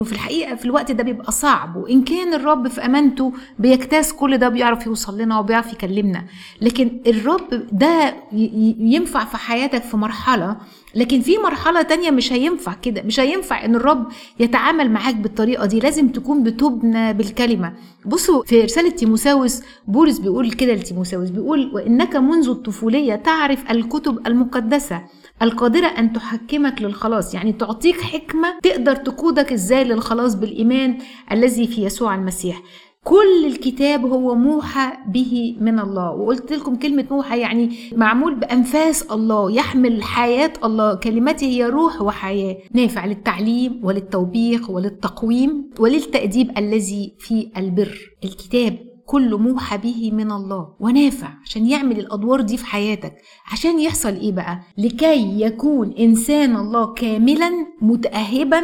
وفي الحقيقة في الوقت ده بيبقى صعب وإن كان الرب في أمانته بيجتاز كل ده بيعرف يوصل لنا وبيعرف يكلمنا لكن الرب ده ينفع في حياتك في مرحلة لكن في مرحلة تانية مش هينفع كده مش هينفع ان الرب يتعامل معاك بالطريقة دي لازم تكون بتبنى بالكلمة بصوا في رسالة تيموساوس بولس بيقول كده لتيموساوس بيقول وانك منذ الطفولية تعرف الكتب المقدسة القادرة أن تحكمك للخلاص يعني تعطيك حكمة تقدر تقودك إزاي للخلاص بالإيمان الذي في يسوع المسيح كل الكتاب هو موحى به من الله وقلت لكم كلمة موحى يعني معمول بأنفاس الله يحمل حياة الله كلمته هي روح وحياة نافع للتعليم وللتوبيخ وللتقويم وللتأديب الذي في البر الكتاب كله موحى به من الله ونافع عشان يعمل الادوار دي في حياتك عشان يحصل ايه بقى لكي يكون انسان الله كاملا متاهبا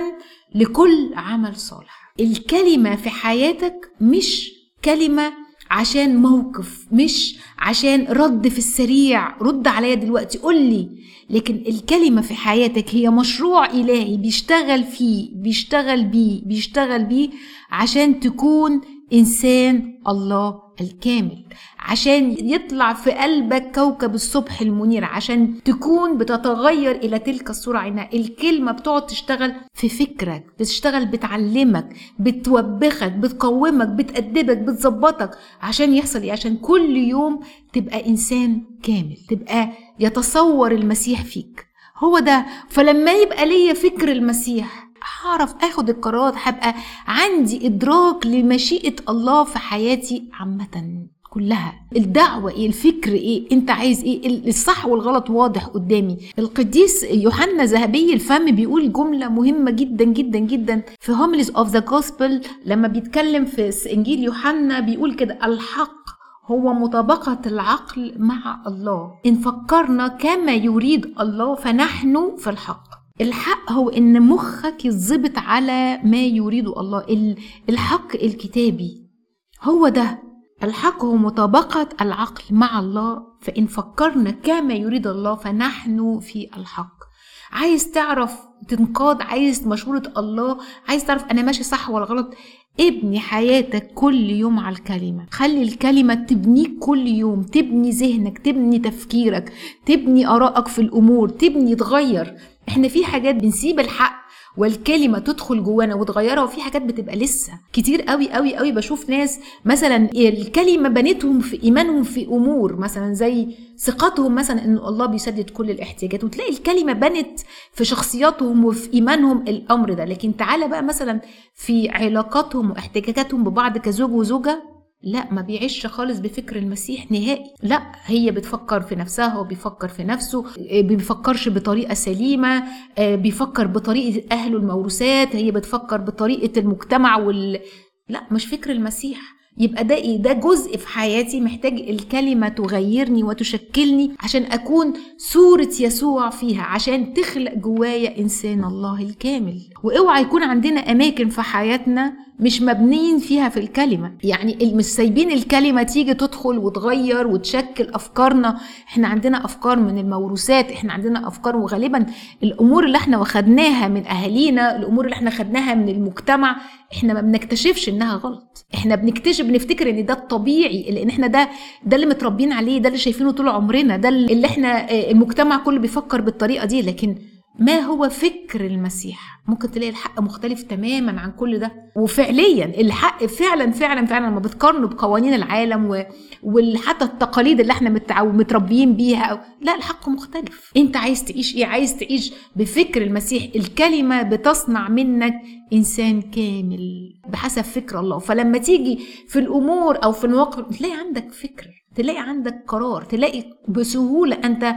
لكل عمل صالح الكلمه في حياتك مش كلمه عشان موقف مش عشان رد في السريع رد عليا دلوقتي قول لي لكن الكلمة في حياتك هي مشروع إلهي بيشتغل فيه بيشتغل بيه بيشتغل بيه عشان تكون إنسان الله الكامل عشان يطلع في قلبك كوكب الصبح المنير عشان تكون بتتغير إلى تلك الصورة عينها الكلمة بتقعد تشتغل في فكرك بتشتغل بتعلمك بتوبخك بتقومك بتأدبك بتظبطك عشان يحصل إيه عشان كل يوم تبقى إنسان كامل تبقى يتصور المسيح فيك هو ده فلما يبقى ليا فكر المسيح هعرف اخد القرارات هبقى عندي ادراك لمشيئه الله في حياتي عامه كلها الدعوة ايه الفكر ايه انت عايز ايه الصح والغلط واضح قدامي القديس يوحنا ذهبي الفم بيقول جملة مهمة جدا جدا جدا في هومليز اوف ذا جوسبل لما بيتكلم في انجيل يوحنا بيقول كده الحق هو مطابقة العقل مع الله إن فكرنا كما يريد الله فنحن في الحق الحق هو ان مخك يتظبط على ما يريد الله الحق الكتابي هو ده الحق هو مطابقة العقل مع الله فإن فكرنا كما يريد الله فنحن في الحق عايز تعرف تنقاد عايز مشورة الله عايز تعرف أنا ماشي صح ولا غلط ابني حياتك كل يوم على الكلمة خلي الكلمة تبنيك كل يوم تبني ذهنك تبني تفكيرك تبني آرائك في الأمور تبني تغير احنا في حاجات بنسيب الحق والكلمة تدخل جوانا وتغيرها وفي حاجات بتبقى لسه كتير قوي قوي قوي بشوف ناس مثلا الكلمة بنتهم في إيمانهم في أمور مثلا زي ثقتهم مثلا إن الله بيسدد كل الاحتياجات وتلاقي الكلمة بنت في شخصياتهم وفي إيمانهم الأمر ده لكن تعالى بقى مثلا في علاقاتهم واحتكاكاتهم ببعض كزوج وزوجة لا ما بيعيش خالص بفكر المسيح نهائي لا هي بتفكر في نفسها هو بيفكر في نفسه بيفكرش بطريقه سليمه بيفكر بطريقه اهله الموروثات هي بتفكر بطريقه المجتمع وال لا مش فكر المسيح يبقى ده ايه ده جزء في حياتي محتاج الكلمة تغيرني وتشكلني عشان أكون صورة يسوع فيها عشان تخلق جوايا إنسان الله الكامل واوعى يكون عندنا أماكن في حياتنا مش مبنيين فيها في الكلمة يعني مش سايبين الكلمة تيجي تدخل وتغير وتشكل أفكارنا احنا عندنا أفكار من الموروثات احنا عندنا أفكار وغالبا الأمور اللي احنا واخدناها من أهالينا الأمور اللي احنا خدناها من المجتمع احنا ما بنكتشفش انها غلط احنا بنكتشف بنفتكر ان ده الطبيعي لان احنا ده ده اللي متربيين عليه ده اللي شايفينه طول عمرنا ده اللي احنا المجتمع كله بيفكر بالطريقه دي لكن ما هو فكر المسيح ممكن تلاقي الحق مختلف تماما عن كل ده وفعليا الحق فعلا فعلا فعلا لما بتقارنه بقوانين العالم و... وحتى التقاليد اللي احنا متعو... متربيين بيها أو... لا الحق مختلف انت عايز تعيش ايه عايز تعيش بفكر المسيح الكلمة بتصنع منك انسان كامل بحسب فكر الله فلما تيجي في الامور او في المواقف تلاقي عندك فكر تلاقي عندك قرار تلاقي بسهولة أنت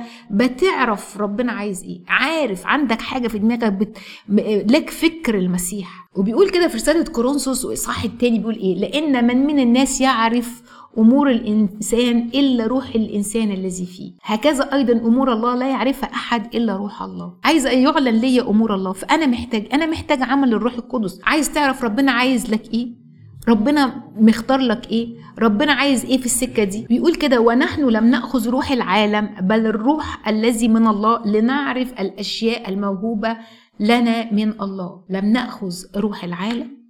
بتعرف ربنا عايز إيه عارف عندك حاجة في دماغك بت... لك فكر المسيح وبيقول كده في رسالة كورنثوس وإصحاح التاني بيقول إيه لأن من من الناس يعرف أمور الإنسان إلا روح الإنسان الذي فيه هكذا أيضا أمور الله لا يعرفها أحد إلا روح الله عايز يعلن لي أمور الله فأنا محتاج أنا محتاج عمل الروح القدس عايز تعرف ربنا عايز لك إيه ربنا مختار لك ايه ربنا عايز ايه في السكه دي بيقول كده ونحن لم ناخذ روح العالم بل الروح الذي من الله لنعرف الاشياء الموهوبه لنا من الله لم ناخذ روح العالم